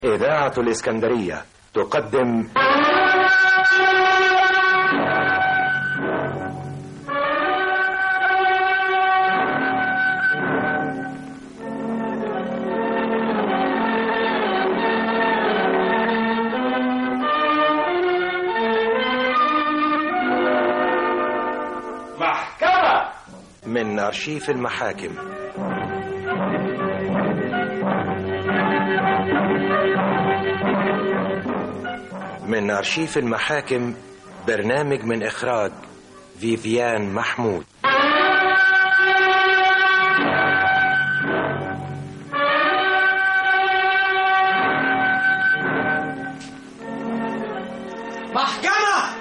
إذاعة الإسكندرية تقدم محكمة من أرشيف المحاكم من أرشيف المحاكم برنامج من إخراج فيفيان محمود محكمة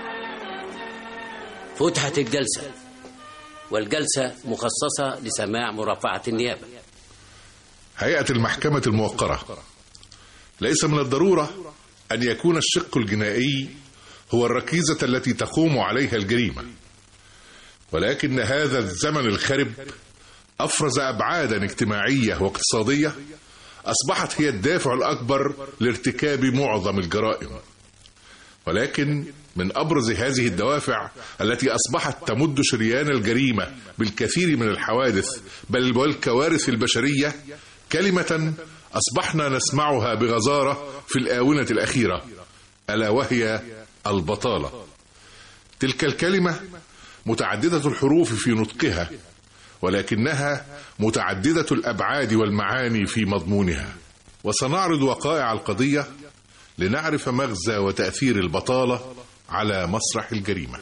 فتحت الجلسة والجلسة مخصصة لسماع مرافعة النيابة هيئة المحكمة الموقرة ليس من الضرورة أن يكون الشق الجنائي هو الركيزة التي تقوم عليها الجريمة ولكن هذا الزمن الخرب أفرز أبعادا اجتماعية واقتصادية أصبحت هي الدافع الأكبر لارتكاب معظم الجرائم ولكن من أبرز هذه الدوافع التي أصبحت تمد شريان الجريمة بالكثير من الحوادث بل والكوارث البشرية كلمة أصبحنا نسمعها بغزارة في الآونة الأخيرة ألا وهي البطالة تلك الكلمة متعددة الحروف في نطقها ولكنها متعددة الأبعاد والمعاني في مضمونها وسنعرض وقائع القضية لنعرف مغزى وتأثير البطالة على مسرح الجريمة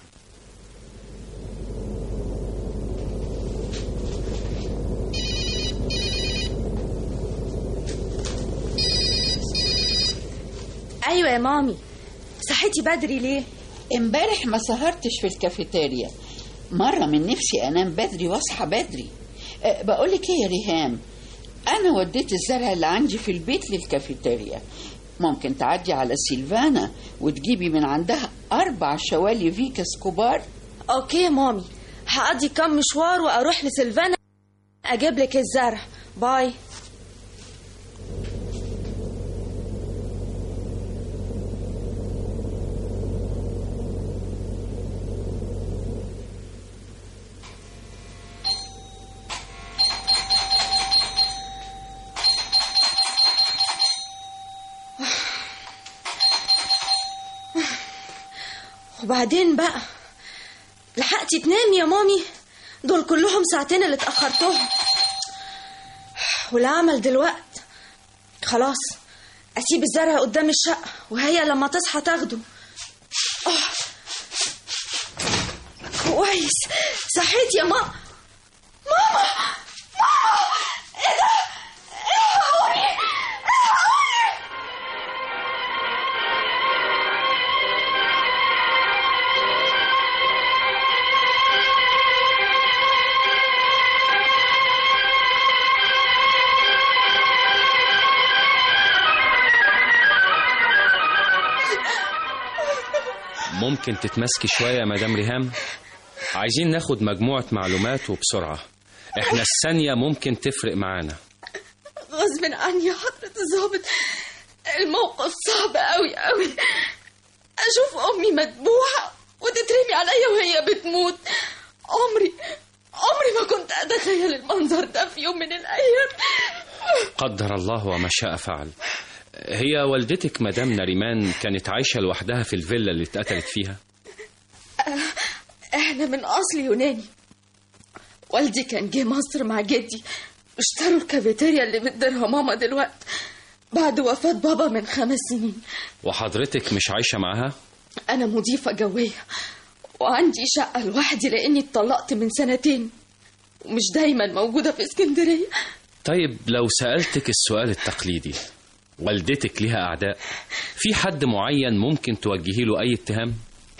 ايوه يا مامي صحيتي بدري ليه امبارح ما سهرتش في الكافيتيريا مرة من نفسي أنام بدري وأصحى بدري أه بقولك إيه يا ريهام أنا وديت الزرع اللي عندي في البيت للكافيتيريا ممكن تعدي على سيلفانا وتجيبي من عندها أربع شوالي فيكس كبار اوكي يا مامي هقضي كام مشوار واروح لسلفانا اجيب لك الزرع باي وبعدين بقى لحقتي تنامي يا مامي دول كلهم ساعتين اللي اتأخرتهم والعمل دلوقت خلاص اسيب الزرع قدام الشقة وهي لما تصحى تاخده آه. كويس صحيت يا ماما ماما ماما ايه ده الحقوني الحقوني ممكن تتمسكي شوية يا مدام ريهام عايزين ناخد مجموعة معلومات وبسرعة احنا الثانية ممكن تفرق معانا غصب عني يا حضرة الظابط الموقف صعب قوي قوي اشوف امي مذبوحة وتترمي عليا وهي بتموت عمري عمري ما كنت اتخيل المنظر ده في يوم من الايام قدر الله وما شاء فعل هي والدتك مدام نريمان كانت عايشة لوحدها في الفيلا اللي اتقتلت فيها احنا من اصل يوناني والدي كان جه مصر مع جدي اشتروا الكافيتيريا اللي بتديرها ماما دلوقتي بعد وفاة بابا من خمس سنين وحضرتك مش عايشة معاها أنا مضيفة جوية وعندي شقة لوحدي لأني اتطلقت من سنتين ومش دايما موجودة في اسكندرية طيب لو سألتك السؤال التقليدي والدتك ليها أعداء في حد معين ممكن توجهي له أي اتهام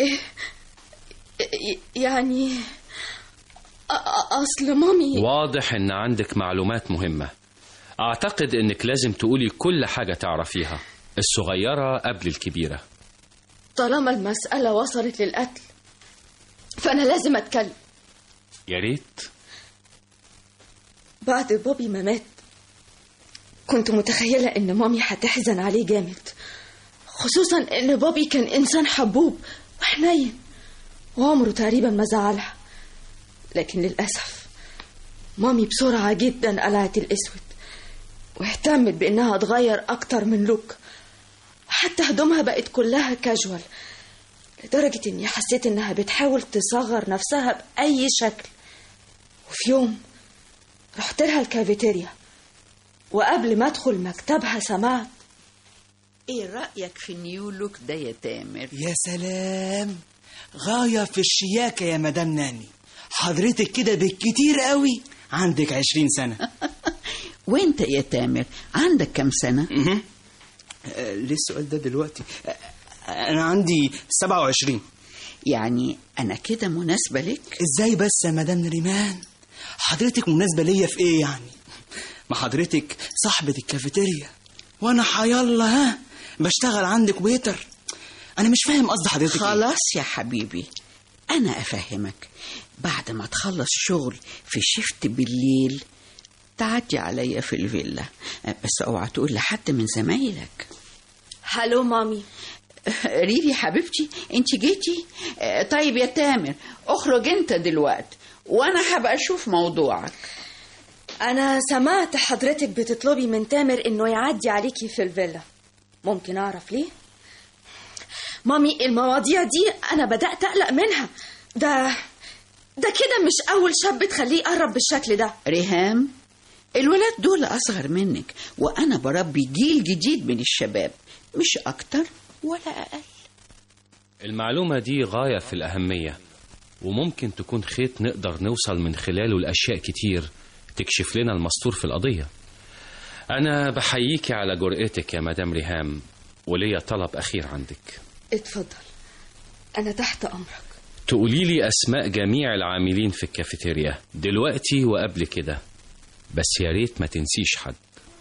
ي- يعني أ- أ- أصل مامي واضح ان عندك معلومات مهمة اعتقد انك لازم تقولي كل حاجة تعرفيها الصغيرة قبل الكبيرة طالما المسألة وصلت للقتل فأنا لازم أتكلم يا ريت بعد بوبي ما مات كنت متخيلة إن مامي هتحزن عليه جامد خصوصا إن بابي كان إنسان حبوب وحنين وعمره تقريبا ما زعلها لكن للأسف مامي بسرعة جدا قلعت الأسود واهتمت بإنها تغير أكتر من لوك وحتى هدومها بقت كلها كاجوال لدرجة إني حسيت إنها بتحاول تصغر نفسها بأي شكل وفي يوم رحت لها الكافيتيريا وقبل ما أدخل مكتبها سمعت ايه رأيك في النيو لوك ده يا تامر يا سلام غاية في الشياكة يا مدام ناني حضرتك كده بالكتير قوي عندك عشرين سنة وانت يا تامر عندك كم سنة مهم. آه، ليه السؤال ده دلوقتي آه، أنا عندي سبعة وعشرين يعني انا كده مناسبة لك إزاي بس يا مدام نريمان حضرتك مناسبة ليا في إيه يعني ما حضرتك صاحبة الكافيتيريا وأنا حيالله ها بشتغل عندك ويتر أنا مش فاهم قصد حضرتك إيه. خلاص يا حبيبي انا افهمك بعد ما تخلص شغل في شفت بالليل تعدي عليا في الفيلا بس اوعى تقول لحد من زمايلك هلو مامي ريري حبيبتي انت جيتي آه، طيب يا تامر اخرج انت دلوقتي وانا هبقى اشوف موضوعك أنا سمعت حضرتك بتطلبي من تامر إنه يعدي عليكي في الفيلا ممكن أعرف ليه؟ مامي المواضيع دي أنا بدأت أقلق منها ده ده كده مش أول شاب تخليه يقرب بالشكل ده ريهام الولاد دول اصغر منك وانا بربي جيل جديد من الشباب مش اكتر ولا اقل المعلومة دي غاية في الأهمية وممكن تكون خيط نقدر نوصل من خلاله لأشياء كتير تكشف لنا المستور في القضية أنا بحييكي على جرأتك يا مدام ريهام وليا طلب أخير عندك اتفضل أنا تحت أمرك تقولي لي أسماء جميع العاملين في الكافيتيريا دلوقتي وقبل كده بس يا ريت ما تنسيش حد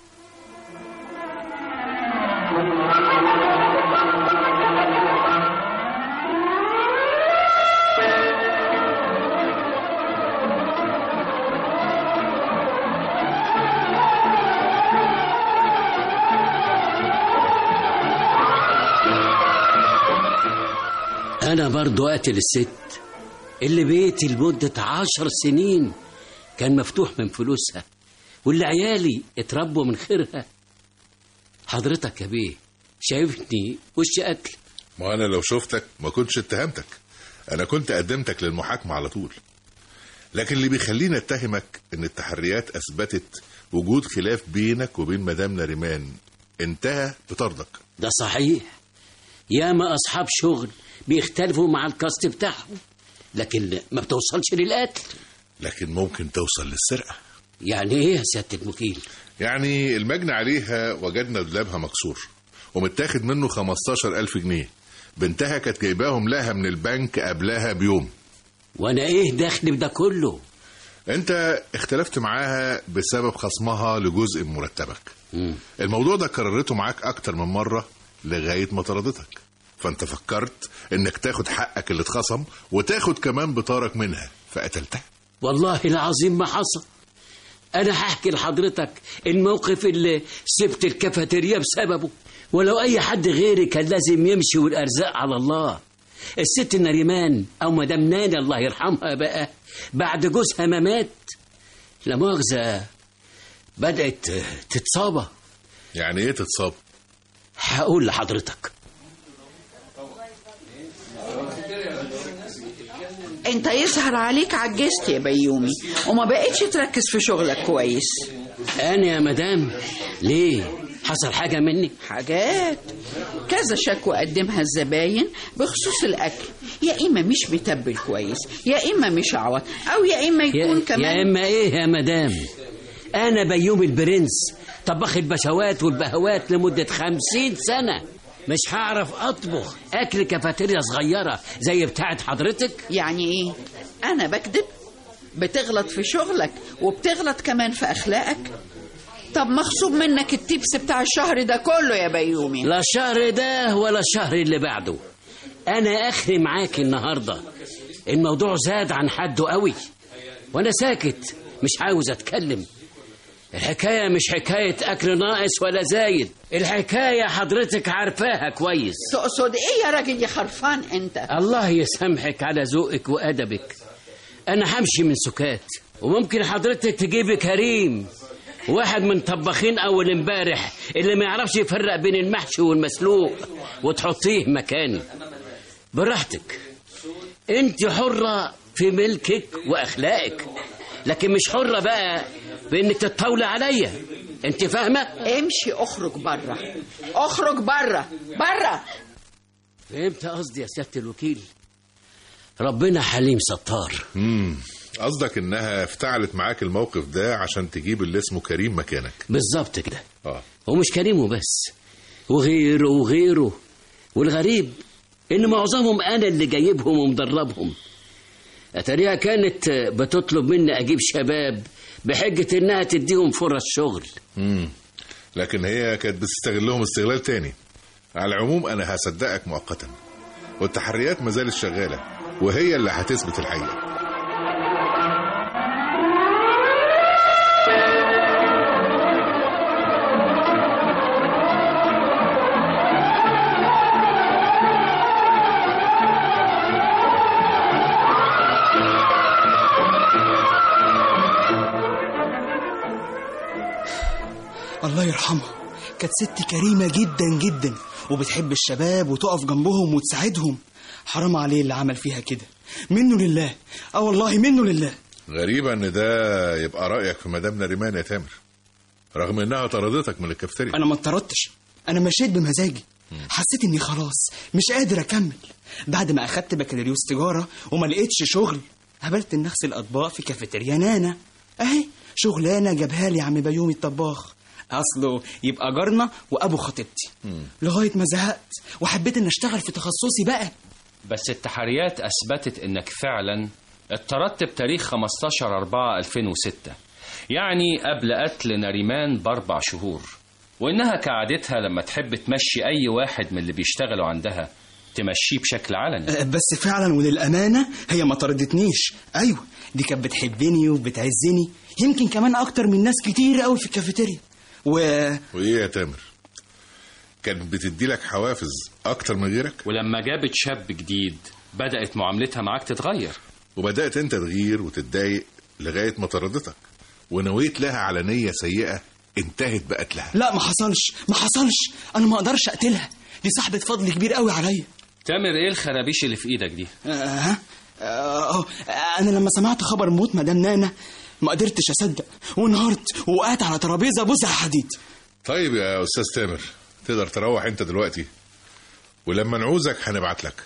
أنا برضو قاتل الست اللي بيتي لمدة عشر سنين كان مفتوح من فلوسها واللي عيالي اتربوا من خيرها حضرتك يا بيه شايفني وش قتل ما انا لو شفتك ما كنتش اتهمتك انا كنت قدمتك للمحاكمة على طول لكن اللي بيخليني اتهمك ان التحريات اثبتت وجود خلاف بينك وبين مدام ناريمان انتهى بطردك ده صحيح ياما أصحاب شغل بيختلفوا مع الكاست بتاعهم لكن ما بتوصلش للقتل لكن ممكن توصل للسرقة يعني ايه يا سيادة الوكيل يعني المجني عليها وجدنا دولابها مكسور ومتاخد منه 15 ألف جنيه بنتها كانت جايباهم لها من البنك قبلها بيوم وانا ايه دخل بده كله انت اختلفت معاها بسبب خصمها لجزء من مرتبك مم. الموضوع ده كررته معاك اكتر من مرة لغاية ما طردتك فانت فكرت انك تاخد حقك اللي اتخصم وتاخد كمان بطارك منها فقتلتها والله العظيم ما حصل انا هحكي لحضرتك الموقف اللي سبت الكافيتيريا بسببه ولو اي حد غيري كان لازم يمشي والارزاق على الله الست نريمان او مدام ناني الله يرحمها بقى بعد جوزها ما مات لا مؤاخذه بدات تتصابى يعني ايه تتصاب هقول لحضرتك انت يظهر عليك عجزت يا بيومي وما بقتش تركز في شغلك كويس انا يا مدام ليه حصل حاجه مني حاجات كذا شكوى قدمها الزباين بخصوص الاكل يا اما مش بيتبل كويس يا اما مش عوض او يا اما يكون يا, كمان يا اما ايه يا مدام انا بيوم البرنس طباخ البشوات والبهوات لمدة خمسين سنة مش هعرف اطبخ اكل كافيتيريا صغيرة زي بتاعت حضرتك يعني ايه انا بكذب بتغلط في شغلك وبتغلط كمان في اخلاقك طب مغصوب منك التيبس بتاع الشهر ده كله يا بيومي لا الشهر ده ولا الشهر اللي بعده انا اخري معاك النهاردة الموضوع زاد عن حده قوي وانا ساكت مش عاوز اتكلم الحكاية مش حكاية أكل ناقص ولا زايد الحكاية حضرتك عارفاها كويس تقصد ايه يا راجل يا خرفان انت الله يسامحك على ذوقك وأدبك أنا همشي من سكات وممكن حضرتك تجيبي كريم واحد من طباخين أول امبارح اللي ما يعرفش يفرق بين المحشي والمسلوق وتحطيه مكاني براحتك انت حرة في ملكك وأخلاقك لكن مش حرة بقى بإنك تتطاولي عليا انت فاهمة؟ امشي اخرج بره اخرج بره بره فهمت قصدي يا سيادة الوكيل ربنا حليم ستار امم قصدك انها افتعلت معاك الموقف ده عشان تجيب اللي اسمه كريم مكانك بالظبط كده اه ومش كريم وبس وغيره وغيره والغريب ان معظمهم انا اللي جايبهم ومدربهم اتاريها كانت بتطلب مني اجيب شباب بحجة انها تديهم فرص شغل امم لكن هي كانت بتستغلهم استغلال تاني على العموم انا هصدقك مؤقتا والتحريات ما زالت شغاله وهي اللي هتثبت الحقيقه الله يرحمها كانت ست كريمة جدا جدا وبتحب الشباب وتقف جنبهم وتساعدهم حرام عليه اللي عمل فيها كده منه لله اه والله منه لله غريبة ان ده يبقى رأيك في مدام نريمان يا تامر رغم انها طردتك من الكافتيريا انا ما اتطردتش انا مشيت بمزاجي حسيت اني خلاص مش قادر اكمل بعد ما اخدت بكالوريوس تجاره وما لقيتش شغل قابلت ان اغسل اطباق في كافيتيريا نانا اهي شغلانه جابها لي عم بيومي الطباخ اصله يبقى جارنا وابو خطيبتي لغايه ما زهقت وحبيت ان اشتغل في تخصصي بقى بس التحريات أثبتت إنك فعلا اتطردت بتاريخ 15 4 2006 يعني قبل قتل نريمان بأربع شهور وإنها كعادتها لما تحب تمشي أي واحد من اللي بيشتغلوا عندها تمشيه بشكل علني أه، بس فعلا وللامانه هي ما طردتنيش ايوه دي كانت بتحبني وبتعزني يمكن كمان اكتر من ناس كتير قوي في الكافيتيريا و وايه يا تامر كانت بتدي لك حوافز اكتر من غيرك ولما جابت شاب جديد بدأت معاملتها معاك تتغير وبدأت انت تغير وتتضايق لغاية ما طردتك ونويت لها على نية سيئة انتهت بقتلها لا ما حصلش ما حصلش انا ما اقدرش اقتلها دي صاحبه فضل كبير قوي عليا تامر إيه الخرابيش اللي في إيدك دي آه، ها آه، آه، انا لما سمعت خبر موت مدام نانا ما قدرتش اصدق وانهارت ووقعت على ترابيزه بوزع حديد طيب يا استاذ تامر تقدر تروح انت دلوقتي ولما نعوزك هنبعت لك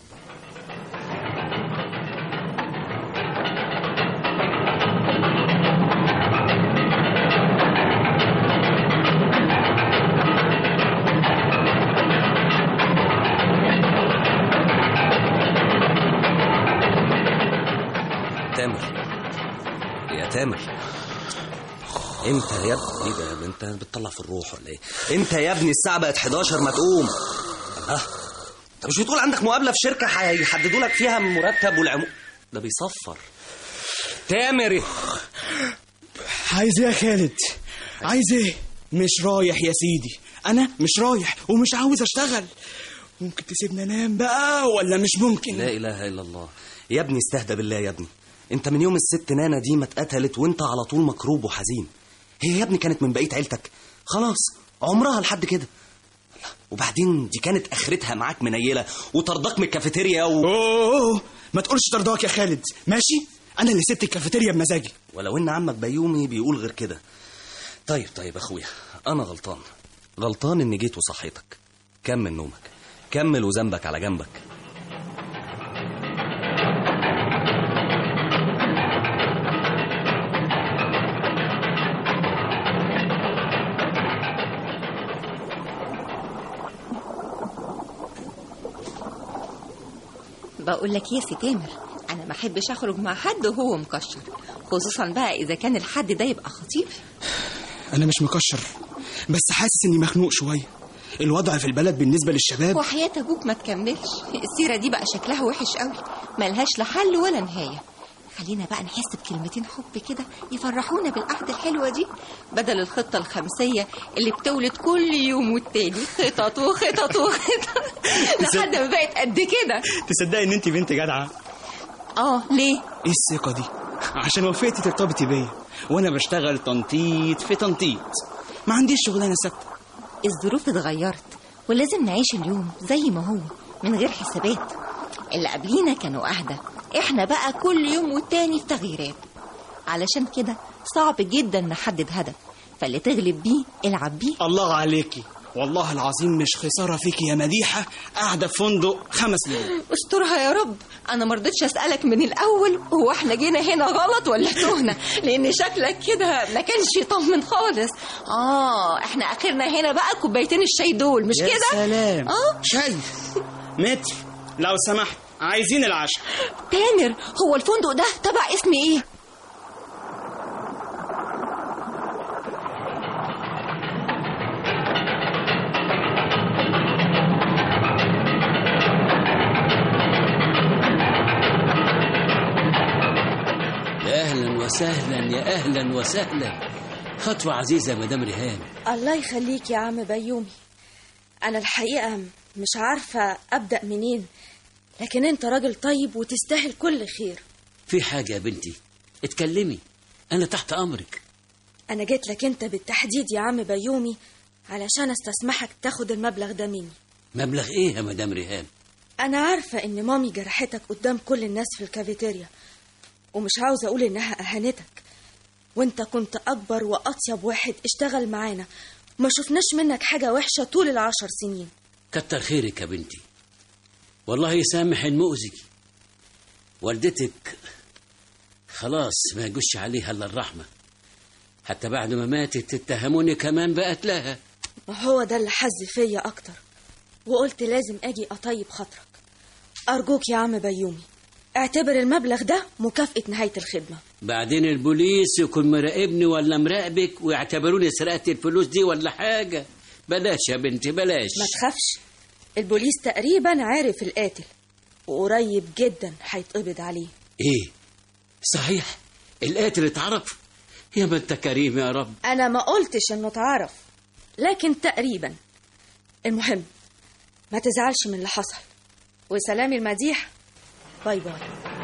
تامر يا تامر انت يا ابني ايه ده انت بتطلع في الروح ولا ايه انت يا ابني الساعه بقت 11 ما تقوم الله انت مش بتقول عندك مقابله في شركه هيحددوا لك فيها مرتب والعمو ده بيصفر تامر عايز ايه يا خالد عايز ايه مش رايح يا سيدي انا مش رايح ومش عاوز اشتغل ممكن تسيبني انام بقى ولا مش ممكن لا اله الا الله يا ابني استهدى بالله يا ابني انت من يوم الست نانا دي ما اتقتلت وانت على طول مكروب وحزين هي يا ابني كانت من بقيه عيلتك خلاص عمرها لحد كده وبعدين دي كانت اخرتها معاك منيله وطرداك من الكافيتيريا و... اوه ما تقولش ترضاك يا خالد ماشي انا اللي سبت الكافيتيريا بمزاجي ولو ان عمك بيومي بيقول غير كده طيب طيب اخويا انا غلطان غلطان اني جيت وصحيتك كمل نومك كمل وذنبك على جنبك بقول لك ايه يا سي تامر انا ما احبش اخرج مع حد وهو مكشر خصوصا بقى اذا كان الحد ده يبقى خطيب انا مش مكشر بس حاسس اني مخنوق شويه الوضع في البلد بالنسبه للشباب وحياة ابوك ما تكملش السيره دي بقى شكلها وحش قوي ملهاش لا حل ولا نهايه خلينا بقى نحس بكلمتين حب كده يفرحونا بالقعدة الحلوة دي بدل الخطة الخمسية اللي بتولد كل يوم والتاني خطط وخطط وخطط لحد ما بقت قد كده تصدقي ان انت بنت جدعه اه ليه ايه الثقه دي عشان وافقتي ترتبطي بيا وانا بشتغل تنطيط في تنطيط ما عنديش شغلانه ثابته الظروف اتغيرت ولازم نعيش اليوم زي ما هو من غير حسابات اللي قبلينا كانوا أهدى احنا بقى كل يوم والتاني في تغييرات علشان كده صعب جدا نحدد هدف فاللي تغلب بيه العب بيه الله عليكي والله العظيم مش خساره فيكي يا مديحه قاعده في فندق خمس ليالي استرها يا رب انا ما رضيتش اسالك من الاول هو احنا جينا هنا غلط ولا تهنا لان شكلك كده ما كانش يطمن خالص اه احنا اخرنا هنا بقى كوبايتين الشاي دول مش يا كده سلام اه شاي متر لو سمحت عايزين العشاء تامر هو الفندق ده تبع اسم ايه يا اهلا وسهلا يا اهلا وسهلا خطوه عزيزه مدام ريهام الله يخليك يا عم بيومي أنا الحقيقة مش عارفة أبدأ منين لكن أنت راجل طيب وتستاهل كل خير في حاجه يا بنتي اتكلمي انا تحت امرك أنا جيت لك أنت بالتحديد يا عم بيومي علشان استسمحك تاخد المبلغ ده مني مبلغ ايه يا مدام ريهام أنا عارفة إن مامي جرحتك قدام كل الناس في الكافيتيريا ومش عاوزة أقول إنها أهانتك وأنت كنت أكبر وأطيب واحد اشتغل معانا ما شفناش منك حاجة وحشة طول العشر سنين كتر خيرك يا بنتي والله يسامح المؤذي والدتك خلاص ما يجوش عليها الا الرحمه حتى بعد ما ماتت اتهموني كمان بقت لها هو ده اللي حز فيا أكتر وقلت لازم أجي أطيب خاطرك أرجوك يا عم بيومي اعتبر المبلغ ده مكافأة نهاية الخدمة بعدين البوليس يكون مراقبني ولا مراقبك ويعتبروني سرقت الفلوس دي ولا حاجه بلاش يا بنتي بلاش ما تخافش البوليس تقريبا عارف القاتل وقريب جدا هيتقبض عليه ايه صحيح القاتل اتعرف يا ما انت كريم يا رب أنا ما قلتش إنه اتعرف لكن تقريبا المهم ما تزعلش من اللي حصل وسلام المديح باي باي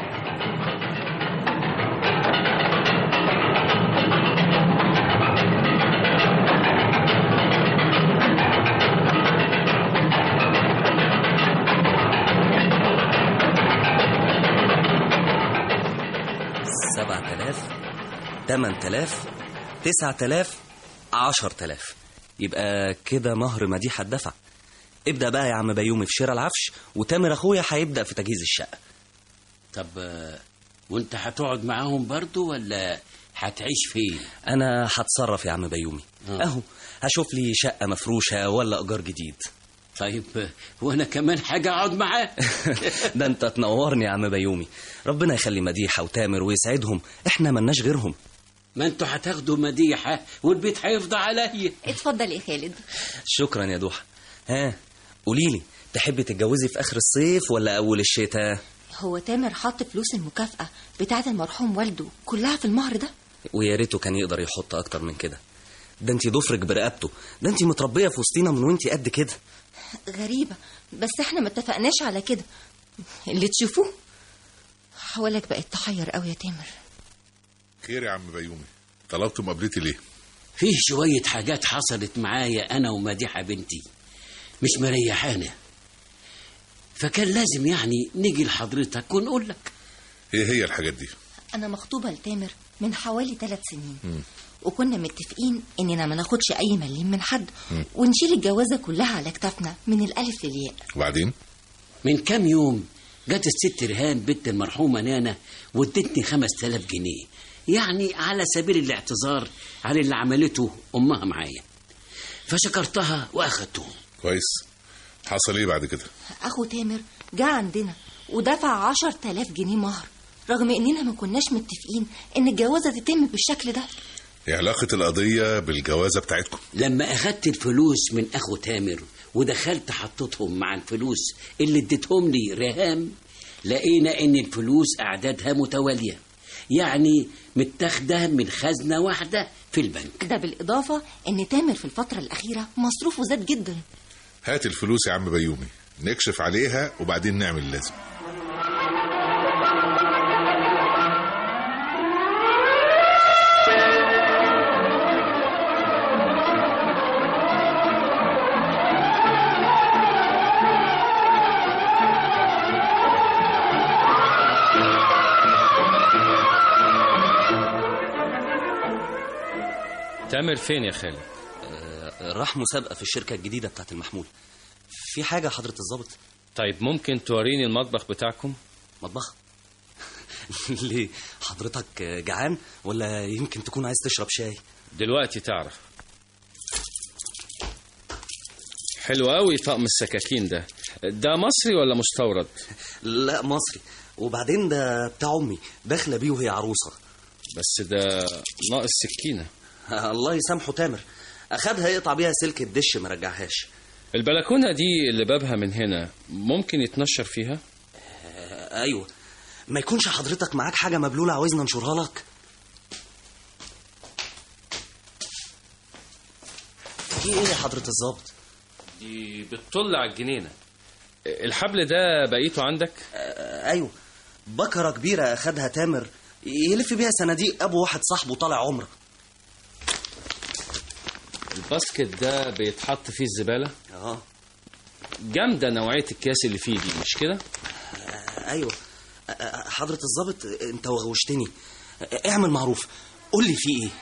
سبعة آلاف تمن تلاف تسعة آلاف عشر تلاف يبقى كده مهر مديحة الدفع ابدأ بقى يا عم بيومي في شراء العفش وتامر أخويا هيبدأ في تجهيز الشقة طب آه، وانت هتقعد معاهم برضو ولا هتعيش فين أنا هتصرف يا عم بيومي آه. أهو هشوف لي شقة مفروشة ولا إيجار جديد طيب آه، وانا كمان حاجه اقعد معاه ده انت تنورني يا عم بيومي ربنا يخلي مديحة وتامر ويسعدهم احنا ملناش غيرهم ما انتوا هتاخدوا مديحه والبيت هيفضى عليا اتفضل يا خالد شكرا يا دوحة ها قوليلي تحبي تتجوزي في آخر الصيف ولا أول الشتاء هو تامر حط فلوس المكافأة بتاعة المرحوم والده كلها في المهر ده ويا ريته كان يقدر يحط أكتر من كده ده انت ضفرك برقبته ده انت متربية في وسطينا من وانت قد كده غريبة بس احنا ما اتفقناش على كده اللي تشوفوه حوالك بقت تحير قوي يا تامر خير يا عم بيومي طلبت مقابلتي ليه فيه شويه حاجات حصلت معايا انا ومديحه بنتي مش مريحانا فكان لازم يعني نيجي لحضرتك ونقول لك ايه هي الحاجات دي انا مخطوبة لتامر من حوالي ثلاث سنين وكنا متفقين اننا ما ناخدش اي مليم من حد ونشيل الجوازة كلها على كتافنا من الالف للياء وبعدين من كام يوم جت الست ريهان بنت المرحومة نانا وادتني خمس تلاف جنيه يعني على سبيل الاعتذار على اللي عملته أمها معايا فشكرتها وأخدتهم كويس حصل ايه بعد كده اخو تامر جه عندنا ودفع عشر تلاف جنيه مهر رغم اننا ما كناش متفقين ان الجوازة تتم بالشكل ده ايه علاقة القضية بالجوازة بتاعتكم لما أخدت الفلوس من أخو تامر ودخلت حطيتهم مع الفلوس اللي اديتهم لي رهام لقينا إن الفلوس أعدادها متوالية يعني متاخده من خزنه واحده في البنك ده بالإضافة إن تامر في الفترة الأخيرة مصروفه زاد جدا هات الفلوس يا عم بيومي نكشف عليها وبعدين نعمل اللازم تامر فين يا خالد آه، راح مسابقة في الشركة الجديدة بتاعت المحمول في حاجة حضرة الضابط طيب ممكن توريني المطبخ بتاعكم مطبخ ليه حضرتك جعان ولا يمكن تكون عايز تشرب شاي دلوقتي تعرف حلو قوي طقم السكاكين ده ده مصري ولا مستورد لا مصري وبعدين ده بتاع امي داخله بيه وهي عروسه بس ده ناقص سكينه الله يسامحه تامر اخدها يقطع بيها سلك الدش ما رجعهاش البلكونه دي اللي بابها من هنا ممكن يتنشر فيها آه، ايوه ما يكونش حضرتك معاك حاجه مبلوله عاوزنا ننشرها لك في ايه يا حضره الضابط دي بتطل على الجنينه الحبل ده بقيته عندك آه، ايوه بكره كبيره اخدها تامر يلف بيها صناديق ابو واحد صاحبه طالع عمره الباسكت ده بيتحط فيه الزباله اه جامده نوعيه الكاس اللي فيه دي مش كده آه، ايوه آه، آه، حضره الضابط آه، انت وغوشتني آه، اعمل معروف قول لي في ايه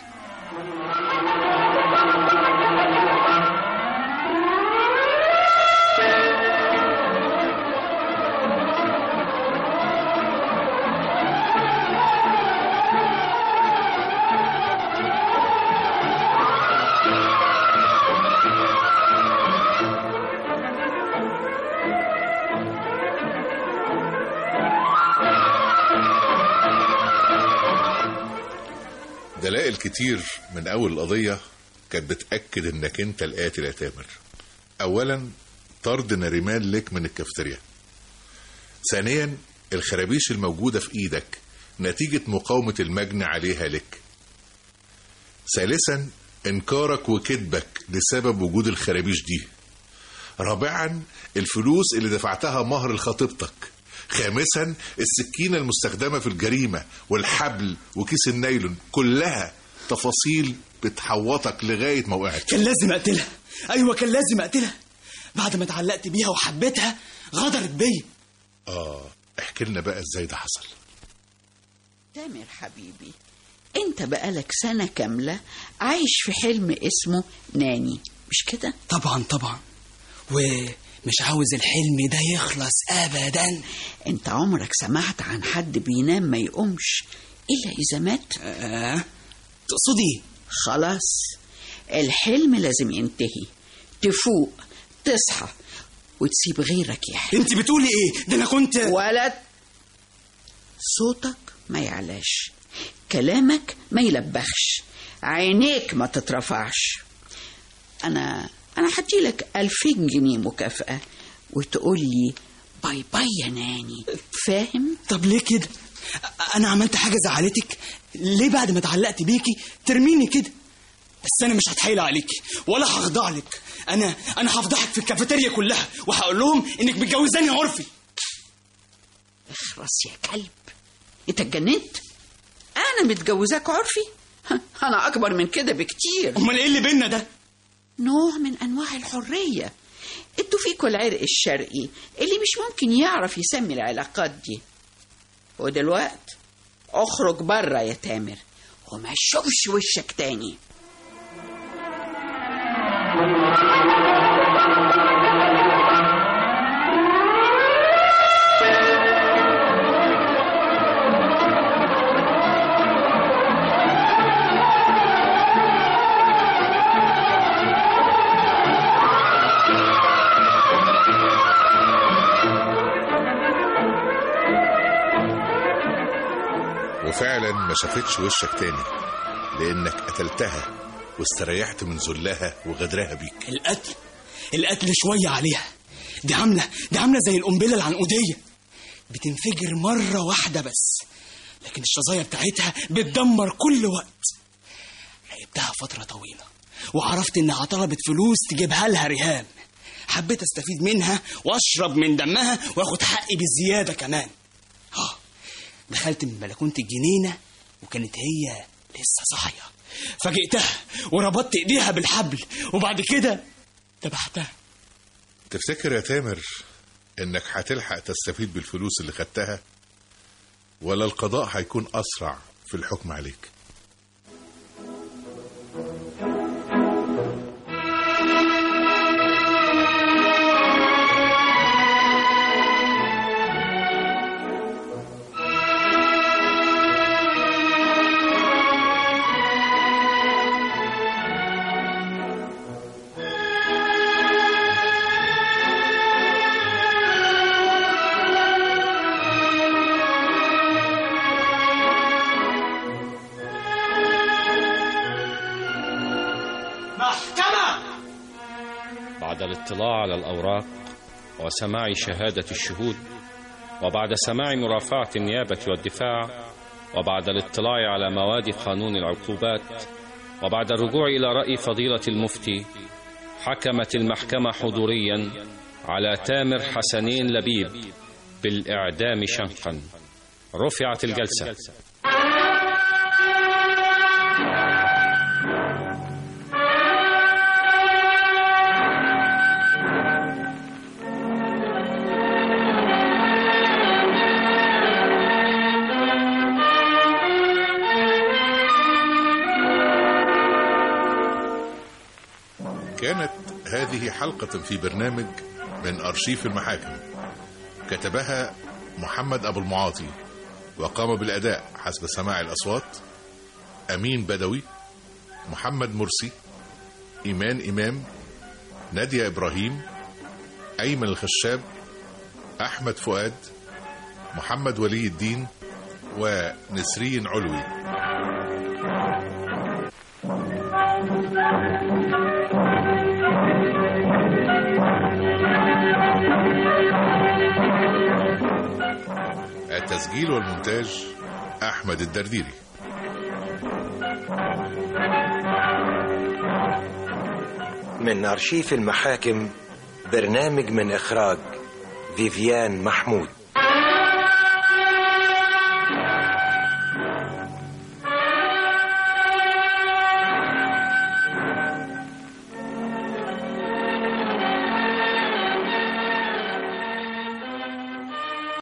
دلائل كتير من اول القضيه كانت بتاكد انك انت القاتل يا تامر اولا طرد نريمان لك من الكافتيريا ثانيا الخرابيش الموجوده في ايدك نتيجه مقاومه المجني عليها لك ثالثا انكارك وكذبك لسبب وجود الخرابيش دي رابعا الفلوس اللي دفعتها مهر لخطيبتك خامسا السكينة المستخدمة في الجريمة والحبل وكيس النايلون كلها تفاصيل بتحوطك لغاية موقعك كان لازم اقتلها ايوه كان لازم اقتلها بعد ما اتعلقت بيها وحبيتها غدرت بيا اه احكي لنا بقى ازاي ده حصل تامر حبيبي انت بقالك سنة كاملة عايش في حلم اسمه ناني مش كده؟ طبعا طبعا ومش عاوز الحلم ده يخلص ابدا انت عمرك سمعت عن حد بينام ما يقومش الا اذا مات آه. تقصدي خلاص الحلم لازم ينتهي تفوق تصحى وتسيب غيرك يحلم انت بتقولي ايه ده انا كنت ولد صوتك ما يعلاش كلامك ما يلبخش عينيك ما تترفعش انا انا هديلك ألفين جنيه مكافأة وتقول لي باي باي يا ناني فاهم طب ليه كده انا عملت حاجه زعلتك ليه بعد ما اتعلقت بيكي ترميني كده بس انا مش هتحايل عليكي ولا هخضع لك انا انا هفضحك في الكافيتيريا كلها وهقول لهم انك متجوزاني عرفي اخرس يا كلب انت اتجننت انا متجوزاك عرفي ها، انا اكبر من كده بكتير امال ايه اللي بينا ده نوع من انواع الحريه انتوا فيكوا العرق الشرقي اللي مش ممكن يعرف يسمي العلاقات دي ودلوقت اخرج بره يا تامر وما اشوفش وشك تاني وفعلا ما شافتش وشك تاني لانك قتلتها واستريحت من ذلها وغدرها بيك القتل القتل شويه عليها دي عامله دي عامله زي القنبله العنقوديه بتنفجر مره واحده بس لكن الشظايا بتاعتها بتدمر كل وقت راقبتها فترة طويلة وعرفت إنها طلبت فلوس تجيبها لها ريهام حبيت استفيد منها واشرب من دمها واخد حقي بالزيادة كمان اه دخلت من بلكونة الجنينة وكانت هي لسه صاحية فاجئتها وربطت ايديها بالحبل وبعد كده ذبحتها تفتكر يا تامر انك هتلحق تستفيد بالفلوس اللي خدتها ولا القضاء هيكون اسرع في الحكم عليك محكمة بعد الاطلاع على الأوراق وسماع شهادة الشهود وبعد سماع مرافعة النيابة والدفاع وبعد الاطلاع على مواد قانون العقوبات وبعد الرجوع إلى رأي فضيلة المفتي حكمت المحكمة حضوريا على تامر حسنين لبيب بالإعدام شنقا رفعت الجلسة كانت هذه حلقة في برنامج من أرشيف المحاكم كتبها محمد أبو المعاطي وقام بالأداء حسب سماع الأصوات أمين بدوي محمد مرسي إيمان إمام نادية إبراهيم أيمن الخشاب أحمد فؤاد محمد ولي الدين ونسرين علوي التسجيل والمونتاج أحمد الدرديري من أرشيف المحاكم برنامج من إخراج فيفيان محمود